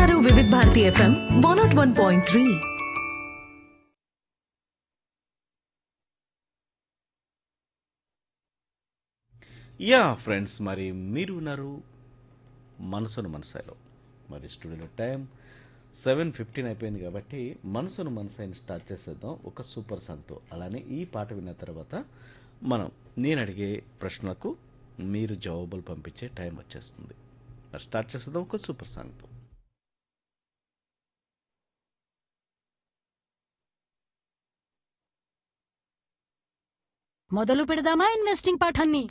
వింటున్నారు Vividh Bharati FM one naught one point three yeah friends మరి మీరు ఉన్నారు మనసును మనసాయిలో మరి స్టూడియోలో టైం సెవెన్ ఫిఫ్టీన్ అయిపోయింది కాబట్టి మనసును మనసాయిని స్టార్ట్ చేసేద్దాం ఒక సూపర్ సాంగ్తో అలానే ఈ పాట విన్న తర్వాత మనం నేను అడిగే ప్రశ్నలకు మీరు జవాబులు పంపించే టైం వచ్చేస్తుంది మరి స్టార్ట్ చేసేద్దాం ఒక సూపర్ సాంగ్తో మొదలు పెడదామా ఇన్వెస్టింగ్ పాఠాన్ని